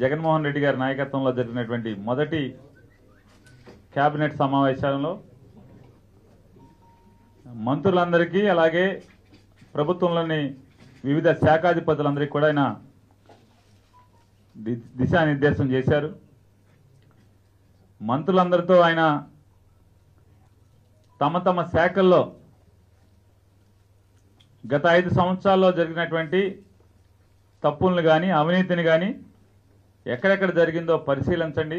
జగన్మోహన్ రెడ్డి గారి నాయకత్వంలో జరిగినటువంటి మొదటి కేబినెట్ సమావేశాలలో మంత్రులందరికీ అలాగే ప్రభుత్వంలోని వివిధ శాఖాధిపతులందరికీ కూడా ఆయన ది- దిశానిర్దేశం చేశారు మంత్రులందరితో ఆయన తమ తమ శాఖల్లో గత ఐదు సంవత్సరాల్లో జరిగినటువంటి తప్పులను కానీ అవినీతిని కానీ ఎక్కడెక్కడ జరిగిందో పరిశీలించండి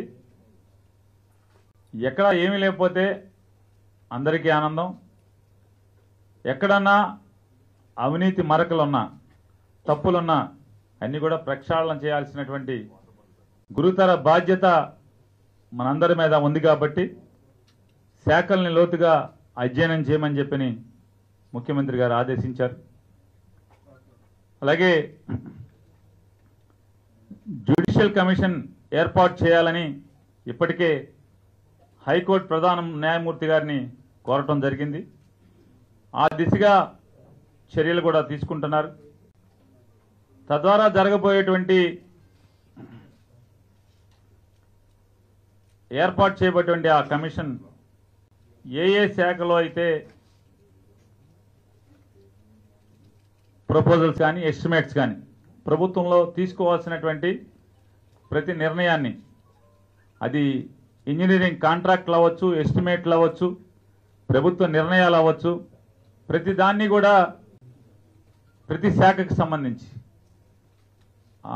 ఎక్కడ ఏమీ లేకపోతే అందరికీ ఆనందం ఎక్కడన్నా అవినీతి మరకలున్నా తప్పులున్నా అన్నీ కూడా ప్రక్షాళన చేయాల్సినటువంటి గురుతర బాధ్యత మనందరి మీద ఉంది కాబట్టి శాఖల్ని లోతుగా అధ్యయనం చేయమని చెప్పని ముఖ్యమంత్రి గారు ఆదేశించారు అలాగే జ్యుడిషియల్ కమిషన్ ఏర్పాటు చేయాలని ఇప్పటికే హైకోర్టు ప్రధాన న్యాయమూర్తి గారిని కోరటం జరిగింది ఆ దిశగా చర్యలు కూడా తీసుకుంటున్నారు తద్వారా జరగబోయేటువంటి ఏర్పాటు చేయబడినటువంటి ఆ కమిషన్ ఏ ఏ శాఖలో అయితే ప్రపోజల్స్ కానీ ఎస్టిమేట్స్ కానీ ప్రభుత్వంలో తీసుకోవాల్సినటువంటి ప్రతి నిర్ణయాన్ని అది ఇంజనీరింగ్ కాంట్రాక్ట్లు అవ్వచ్చు ఎస్టిమేట్లు అవ్వచ్చు ప్రభుత్వ నిర్ణయాలు అవ్వచ్చు ప్రతి దాన్ని కూడా ప్రతి శాఖకు సంబంధించి ఆ,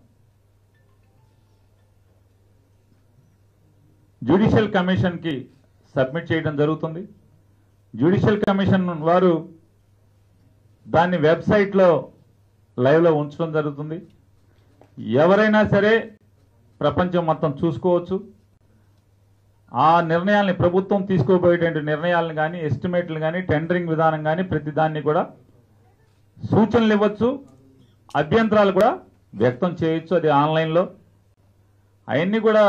జ్యుడిషియల్ కమిషన్కి సబ్మిట్ చేయడం జరుగుతుంది జ్యుడిషియల్ కమిషన్ వారు దాన్ని వెబ్సైట్లో లైవ్లో ఉంచడం జరుగుతుంది ఎవరైనా సరే ప్రపంచం మొత్తం చూసుకోవచ్చు ఆ నిర్ణయాల్ని ప్రభుత్వం తీసుకోబోయేటువంటి నిర్ణయాలను కానీ ఎస్టిమేట్లు కానీ టెండరింగ్ విధానం కానీ ప్రతి దాన్ని కూడా సూచనలు ఇవ్వచ్చు అభ్యంతరాలు కూడా వ్యక్తం చేయొచ్చు అది ఆన్లైన్లో అవన్నీ కూడా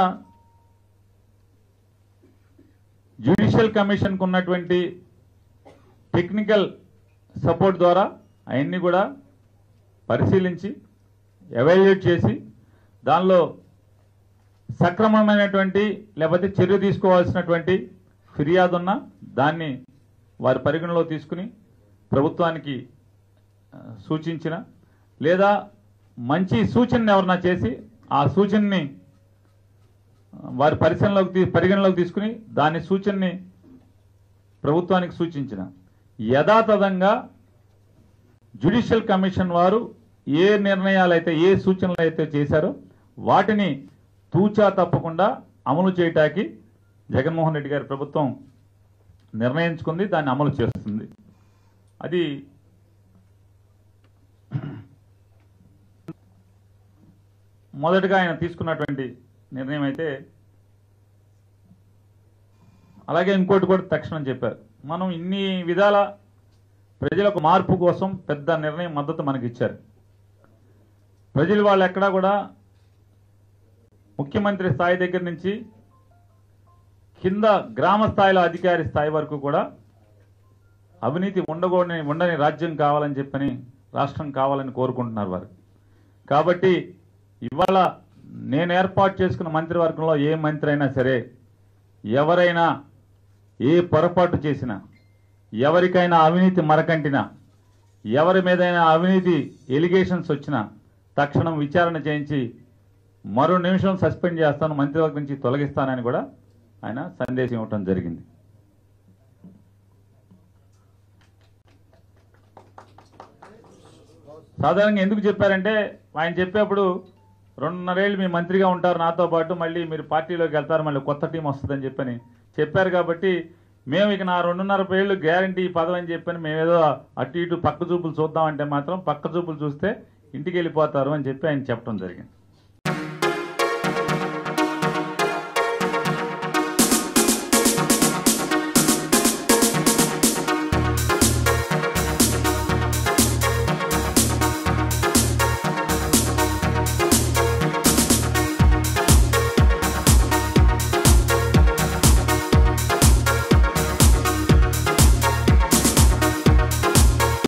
జ్యుడిషియల్ కమిషన్కు ఉన్నటువంటి టెక్నికల్ సపోర్ట్ ద్వారా అవన్నీ కూడా పరిశీలించి ఎవాల్యుయేట్ చేసి దానిలో సక్రమమైనటువంటి లేకపోతే చర్య తీసుకోవాల్సినటువంటి ఫిర్యాదు ఉన్న దాన్ని వారి పరిగణలో తీసుకుని ప్రభుత్వానికి ఆ, సూచించిన లేదా మంచి సూచనని ఎవరన్నా చేసి ఆ సూచనని ఆ, వారి పరిశీలనలోకి తీ- పరిగణలోకి తీసుకుని దాని సూచనని ప్రభుత్వానికి సూచించిన యథాతథంగా జ్యుడిషియల్ కమిషన్ వారు ఏ నిర్ణయాలు అయితే ఏ సూచనలు అయితే చేశారో వాటిని తూచా తప్పకుండా అమలు చేయటానికి జగన్మోహన్ రెడ్డి గారి ప్రభుత్వం నిర్ణయించుకుంది దాన్ని అమలు చేస్తుంది అది మొదటగా ఆయన తీసుకున్నటువంటి నిర్ణయం అయితే అలాగే ఇంకోటి కూడా తక్షణం చెప్పారు మనం ఇన్ని విధాల ప్రజలకు మార్పు కోసం పెద్ద నిర్ణయం మద్దతు మనకి ఇచ్చారు ప్రజలు వాళ్ళు ఎక్కడా కూడా ముఖ్యమంత్రి స్థాయి దగ్గర నుంచి కింద గ్రామ స్థాయిలో అధికారి స్థాయి వరకు కూడా అవినీతి ఉండకూడని ఉండని రాజ్యం కావాలని చెప్పని రాష్ట్రం కావాలని కోరుకుంటున్నారు వారు కాబట్టి ఇవాళ నేను ఏర్పాటు చేసుకున్న మంత్రివర్గంలో ఏ మంత్రి అయినా సరే ఎవరైనా ఏ పొరపాటు చేసినా ఎవరికైనా అవినీతి మరకంటినా ఎవరి మీదైనా అవినీతి ఎలిగేషన్స్ వచ్చినా తక్షణం విచారణ చేయించి మరో నిమిషం సస్పెండ్ చేస్తాను మంత్రివర్గం నుంచి తొలగిస్తానని కూడా ఆయన సందేశం ఇవ్వటం జరిగింది సాధారణంగా ఎందుకు చెప్పారంటే ఆయన చెప్పేప్పుడు రెండున్నరేళ్ళు మీ మంత్రిగా ఉంటారు నాతో పాటు మళ్ళీ మీరు పార్టీలోకి వెళ్తారు మళ్ళీ కొత్త టీం వస్తుందని చెప్పని చెప్పారు కాబట్టి మేము ఇక నా రెండున్నర ఏళ్ళు గ్యారంటీ పదవి అని చెప్పని మేమేదో అటు ఇటు పక్క చూపులు చూద్దామంటే మాత్రం పక్క చూపులు చూస్తే ఇంటికి వెళ్ళిపోతారు అని చెప్పి ఆయన చెప్పడం జరిగింది